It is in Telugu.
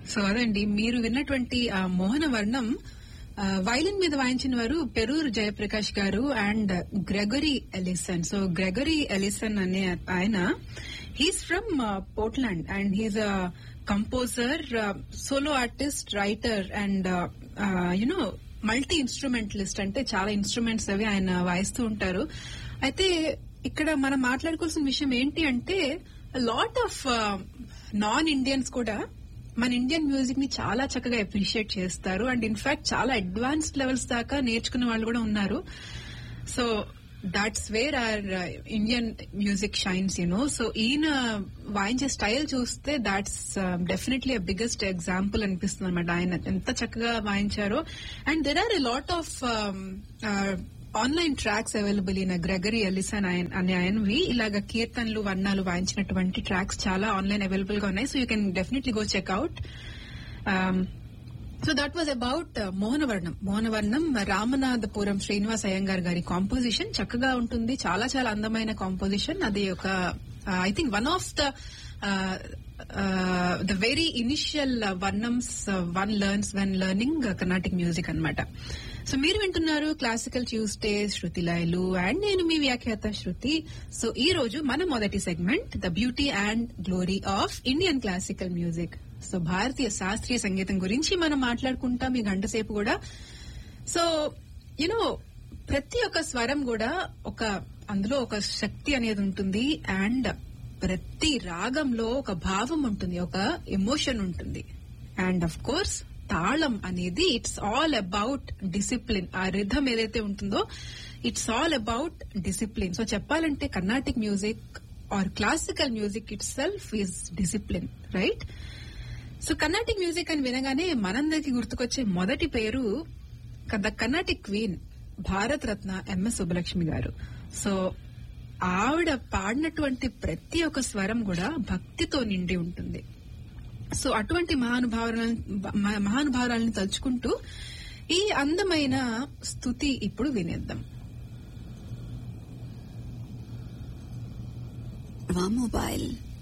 సో అదండి మీరు విన్నటువంటి ఆ మోహన వర్ణం ఆ, వైలిన్ మీద వాయించిన వారు Peruru Jayaprakash garu and Gregory Ellison so Gregory Ellison అనే ఆయన he's from Portland and he's a composer solo artist writer and you know multi instrumentalist అంటే చాలా ఇన్స్ట్రుమెంట్స్ అవి ఆయన వాయిస్తూ ఉంటారు అయితే ఇక్కడ మనం మాట్లాడుకోవాల్సిన విషయం ఏంటి అంటే లాట్ ఆఫ్ నాన్ ఇండియన్స్ కూడా మన ఇండియన్ మ్యూజిక్ ని చాలా చక్కగా అప్రిషియేట్ చేస్తారు అండ్ ఇన్ఫాక్ట్ చాలా అడ్వాన్స్డ్ లెవెల్స్ దాకా నేర్చుకున్న వాళ్ళు కూడా ఉన్నారు so that's where our Indian music shines you know so ఈయన వాయించే స్టైల్ చూస్తే దాట్స్ డెఫినెట్లీ బిగ్గెస్ట్ ఎగ్జాంపుల్ అనిపిస్తుంది అనమాట ఆయన ఎంత చక్కగా వాయించారో and there are a lot of online tracks available in Gregory Ellison ఆయన అనే ఆయనవి ఇలాగ కీర్తనలు వర్ణాలు వాయించినటువంటి ట్రాక్స్ చాలా ఆన్లైన్ అవైలబుల్ గా ఉన్నాయి so you can definitely go check out so that was about మోహనవర్ణం మోహనవర్ణం రామనాథపురం శ్రీనివాస్ అయ్యంగార్ గారి కాంపోజిషన్ చక్కగా ఉంటుంది చాలా చాలా అందమైన కాంపోజిషన్ అది ఒక I think one of the the very initial వర్ణమ్స్ one learns when learning Carnatic music అన్నమాట సో మీరు వింటున్నారు classical Tuesday Shruti Layalu and నేను మీ వ్యాఖ్యాత శృతి సో ఈ రోజు మన మొదటి segment the beauty and glory of Indian classical music so భారతీయ శాస్త్రీయ సంగీతం గురించి మనం మాట్లాడుకుంటాం ఈ గంట సేపు కూడా సో యునో ప్రతి ఒక్క స్వరం కూడా ఒక అందులో ఒక శక్తి అనేది ఉంటుంది అండ్ ప్రతి రాగంలో ఒక భావం ఉంటుంది ఒక ఎమోషన్ ఉంటుంది అండ్ అఫ్ కోర్స్ తాళం అనేది ఇట్స్ ఆల్ అబౌట్ డిసిప్లిన్ ఆ రిథం ఏదైతే ఉంటుందో it's all about discipline so చెప్పాలంటే Carnatic music or classical music itself is discipline right so Carnatic music అని వినగానే మనందరికి గుర్తుకొచ్చే మొదటి పేరు ద కర్ణాటిక్ క్వీన్ భారత రత్న ఎంఎస్ సుబ్బలక్ష్మి గారు సో ఆవిడ పాడినటువంటి ప్రతి ఒక్క స్వరం కూడా భక్తితో నిండి ఉంటుంది సో అటువంటి మహానుభావులను మహానుభావురాలను తలుచుకుంటూ ఈ అందమైన స్థుతి ఇప్పుడు వినేద్దాం War Mobile